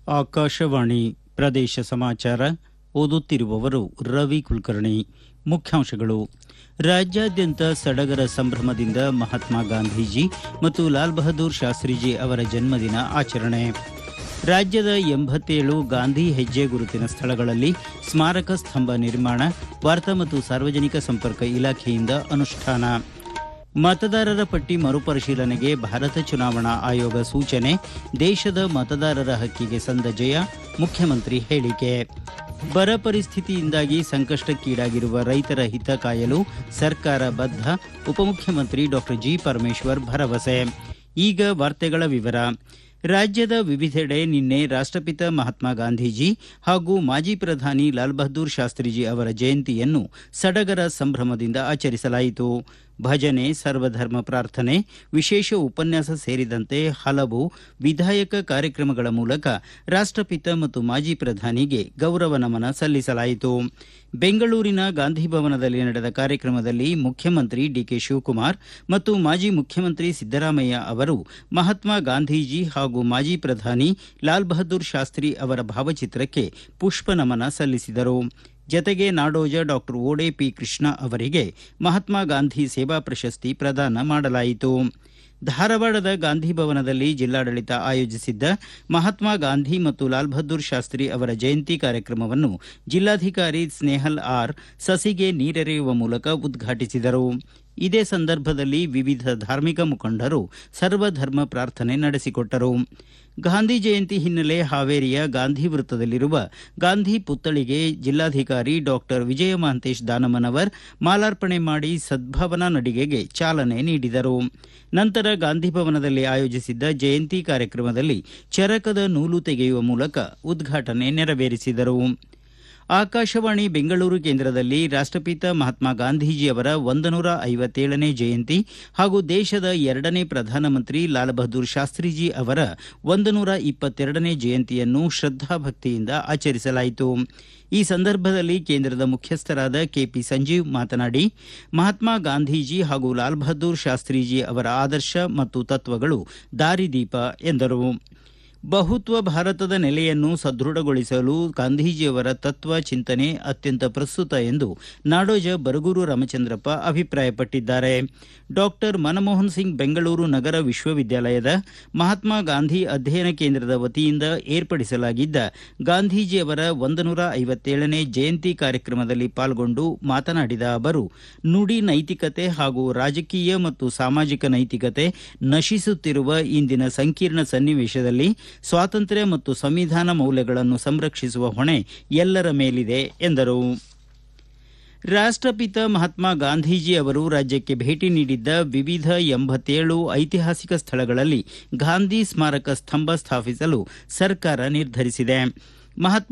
ಆಕಾಶವಾಣಿ ಪ್ರದೇಶ ಸಮಾಚಾರ ಓದುತ್ತಿರುವವರು ರವಿ ಕುಲಕರ್ಣಿ ಮುಖ್ಯಾಂಶಗಳು ರಾಜ್ಯಾದ್ಯಂತ ಸಡಗರ ಸಂಭ್ರಮದಿಂದ ಮಹಾತ್ಮ ಗಾಂಧೀಜಿ ಮತ್ತು ಲಾಲ್ ಬಹದ್ದೂರ್ ಶಾಸ್ತ್ರೀಜಿ ಅವರ ಜನ್ಮದಿನ ಆಚರಣೆ ರಾಜ್ಯದ ಎಂಬತ್ತೇಳು ಗಾಂಧಿ ಹೆಜ್ಜೆ ಗುರುತಿನ ಸ್ಥಳಗಳಲ್ಲಿ ಸ್ಮಾರಕ ಸ್ತಂಭ ನಿರ್ಮಾಣ ವಾರ್ತಾ ಮತ್ತು ಸಾರ್ವಜನಿಕ ಸಂಪರ್ಕ ಇಲಾಖೆಯಿಂದ ಅನುಷ್ಠಾನ ಮತದಾರರ ಪಟ್ಟಿ ಮರುಪರಿಶೀಲನೆಗೆ ಭಾರತ ಚುನಾವಣಾ ಆಯೋಗ ಸೂಚನೆ ದೇಶದ ಮತದಾರರ ಹಕ್ಕಿಗೆ ಸಂದ ಜಯ ಮುಖ್ಯಮಂತ್ರಿ ಹೇಳಿಕೆ ಬರ ಪರಿಸ್ಥಿತಿಯಿಂದಾಗಿ ಸಂಕಷ್ಟಕ್ಕೀಡಾಗಿರುವ ರೈತರ ಹಿತ ಕಾಯಲು ಸರ್ಕಾರ ಬದ್ಧ ಉಪಮುಖ್ಯಮಂತ್ರಿ ಡಾಕ್ಟರ್ ಜಿ ಪರಮೇಶ್ವರ್ ಭರವಸೆ ಈಗ ವಾರ್ತೆಗಳ ವಿವರ ರಾಜ್ಯದ ವಿವಿಧೆಡೆ ನಿನ್ನೆ ರಾಷ್ಟಪಿತ ಮಹಾತ್ಮ ಗಾಂಧೀಜಿ ಹಾಗೂ ಮಾಜಿ ಪ್ರಧಾನಿ ಲಾಲ್ ಬಹದ್ದೂರ್ ಶಾಸ್ತ್ರೀಜಿ ಅವರ ಜಯಂತಿಯನ್ನು ಸಡಗರ ಸಂಭ್ರಮದಿಂದ ಆಚರಿಸಲಾಯಿತು ಭಜನೆ ಸರ್ವಧರ್ಮ ಪ್ರಾರ್ಥನೆ ವಿಶೇಷ ಉಪನ್ಯಾಸ ಸೇರಿದಂತೆ ಹಲವು ವಿಧಾಯಕ ಕಾರ್ಯಕ್ರಮಗಳ ಮೂಲಕ ರಾಷ್ಟಪಿತ ಮತ್ತು ಮಾಜಿ ಪ್ರಧಾನಿಗೆ ಗೌರವ ನಮನ ಸಲ್ಲಿಸಲಾಯಿತು ಬೆಂಗಳೂರಿನ ಗಾಂಧಿ ಭವನದಲ್ಲಿ ನಡೆದ ಕಾರ್ಯಕ್ರಮದಲ್ಲಿ ಮುಖ್ಯಮಂತ್ರಿ ಡಿಕೆ ಶಿವಕುಮಾರ್ ಮತ್ತು ಮಾಜಿ ಮುಖ್ಯಮಂತ್ರಿ ಸಿದ್ದರಾಮಯ್ಯ ಅವರು ಮಹಾತ್ಮ ಗಾಂಧೀಜಿ ಹಾಗೂ ಮಾಜಿ ಪ್ರಧಾನಿ ಲಾಲ್ ಬಹದ್ದೂರ್ ಶಾಸ್ತ್ರಿ ಅವರ ಭಾವಚಿತ್ರಕ್ಕೆ ಪುಷ್ಪ ನಮನ ಸಲ್ಲಿಸಿದರು ಜತೆಗೆ ನಾಡೋಜ ಡಾಕ್ಟರ್ ಓಡೆ ಪಿ ಕೃಷ್ಣ ಅವರಿಗೆ ಮಹಾತ್ಮ ಗಾಂಧಿ ಸೇವಾ ಪ್ರಶಸ್ತಿ ಪ್ರದಾನ ಮಾಡಲಾಯಿತು ಧಾರವಾಡದ ಗಾಂಧಿ ಭವನದಲ್ಲಿ ಜಿಲ್ಲಾಡಳಿತ ಆಯೋಜಿಸಿದ್ದ ಮಹಾತ್ಮ ಗಾಂಧಿ ಮತ್ತು ಲಾಲ್ ಬಹದ್ದೂರ್ ಶಾಸ್ತ್ರಿ ಅವರ ಜಯಂತಿ ಕಾರ್ಯಕ್ರಮವನ್ನು ಜಿಲ್ಲಾಧಿಕಾರಿ ಸ್ನೇಹಲ್ ಆರ್ ಸಸಿಗೆ ನೀರೆರೆಯುವ ಮೂಲಕ ಉದ್ಘಾಟಿಸಿದರು ಇದೇ ಸಂದರ್ಭದಲ್ಲಿ ವಿವಿಧ ಧಾರ್ಮಿಕ ಮುಖಂಡರು ಸರ್ವಧರ್ಮ ಪ್ರಾರ್ಥನೆ ನಡೆಸಿಕೊಟ್ಟರು ಗಾಂಧಿ ಜಯಂತಿ ಹಿನ್ನೆಲೆ ಹಾವೇರಿಯ ಗಾಂಧಿ ವೃತ್ತದಲ್ಲಿರುವ ಗಾಂಧಿ ಪುತ್ಥಳಿಗೆ ಜಿಲ್ಲಾಧಿಕಾರಿ ಡಾಕ್ಟರ್ ವಿಜಯ ಮಹಂತೇಶ್ ದಾನಮನವರ್ ಮಾಲಾರ್ಪಣೆ ಮಾಡಿ ಸದ್ಭಾವನಾ ನಡಿಗೆಗೆ ಚಾಲನೆ ನೀಡಿದರು ನಂತರ ಗಾಂಧಿ ಭವನದಲ್ಲಿ ಆಯೋಜಿಸಿದ್ದ ಜಯಂತಿ ಕಾರ್ಯಕ್ರಮದಲ್ಲಿ ಚರಕದ ನೂಲು ತೆಗೆಯುವ ಮೂಲಕ ಉದ್ಘಾಟನೆ ನೆರವೇರಿಸಿದರು ಆಕಾಶವಾಣಿ ಬೆಂಗಳೂರು ಕೇಂದ್ರದಲ್ಲಿ ರಾಷ್ಟಪಿತ ಮಹಾತ್ಮ ಗಾಂಧೀಜಿ ಅವರ ಒಂದನೂರ ಐವತ್ತೇಳನೇ ಜಯಂತಿ ಹಾಗೂ ದೇಶದ ಎರಡನೇ ಪ್ರಧಾನಮಂತ್ರಿ ಲಾಲ್ ಬಹದ್ದೂರ್ ಶಾಸ್ತ್ರೀಜಿ ಅವರ ಒಂದನೂರ ಇಪ್ಪತ್ತೆರಡನೇ ಜಯಂತಿಯನ್ನು ಶ್ರದ್ಧಾಭಕ್ತಿಯಿಂದ ಆಚರಿಸಲಾಯಿತು ಈ ಸಂದರ್ಭದಲ್ಲಿ ಕೇಂದ್ರದ ಮುಖ್ಯಸ್ಥರಾದ ಕೆಪಿ ಸಂಜೀವ್ ಮಾತನಾಡಿ ಮಹಾತ್ಮ ಗಾಂಧೀಜಿ ಹಾಗೂ ಲಾಲ್ ಬಹದ್ದೂರ್ ಶಾಸ್ತ್ರೀಜಿ ಅವರ ಆದರ್ಶ ಮತ್ತು ತತ್ವಗಳು ದಾರಿದೀಪ ಎಂದರು ಬಹುತ್ವ ಭಾರತದ ನೆಲೆಯನ್ನು ಸದೃಢಗೊಳಿಸಲು ಗಾಂಧೀಜಿಯವರ ತತ್ವ ಚಿಂತನೆ ಅತ್ಯಂತ ಪ್ರಸ್ತುತ ಎಂದು ನಾಡೋಜ ಬರಗೂರು ರಾಮಚಂದ್ರಪ್ಪ ಅಭಿಪ್ರಾಯಪಟ್ಟಿದ್ದಾರೆ ಡಾಕ್ಟರ್ ಮನಮೋಹನ್ ಸಿಂಗ್ ಬೆಂಗಳೂರು ನಗರ ವಿಶ್ವವಿದ್ಯಾಲಯದ ಮಹಾತ್ಮ ಗಾಂಧಿ ಅಧ್ಯಯನ ಕೇಂದ್ರದ ವತಿಯಿಂದ ಏರ್ಪಡಿಸಲಾಗಿದ್ದ ಗಾಂಧೀಜಿಯವರ ಒಂದನೂರ ಐವತ್ತೇಳನೇ ಜಯಂತಿ ಕಾರ್ಯಕ್ರಮದಲ್ಲಿ ಪಾಲ್ಗೊಂಡು ಮಾತನಾಡಿದ ಅವರು ನುಡಿ ನೈತಿಕತೆ ಹಾಗೂ ರಾಜಕೀಯ ಮತ್ತು ಸಾಮಾಜಿಕ ನೈತಿಕತೆ ನಶಿಸುತ್ತಿರುವ ಇಂದಿನ ಸಂಕೀರ್ಣ ಸನ್ನಿವೇಶದಲ್ಲಿ ಸ್ವಾತಂತ್ರ್ಯ ಮತ್ತು ಸಂವಿಧಾನ ಮೌಲ್ಯಗಳನ್ನು ಸಂರಕ್ಷಿಸುವ ಹೊಣೆ ಎಲ್ಲರ ಮೇಲಿದೆ ಎಂದರು ರಾಷ್ಟಪಿತ ಮಹಾತ್ಮ ಗಾಂಧೀಜಿ ಅವರು ರಾಜ್ಯಕ್ಕೆ ಭೇಟಿ ನೀಡಿದ್ದ ವಿವಿಧ ಎಂಬತ್ತೇಳು ಐತಿಹಾಸಿಕ ಸ್ಥಳಗಳಲ್ಲಿ ಗಾಂಧಿ ಸ್ಮಾರಕ ಸ್ತಂಭ ಸ್ಥಾಪಿಸಲು ಸರ್ಕಾರ ನಿರ್ಧರಿಸಿದೆ ಮಹಾತ್ಮ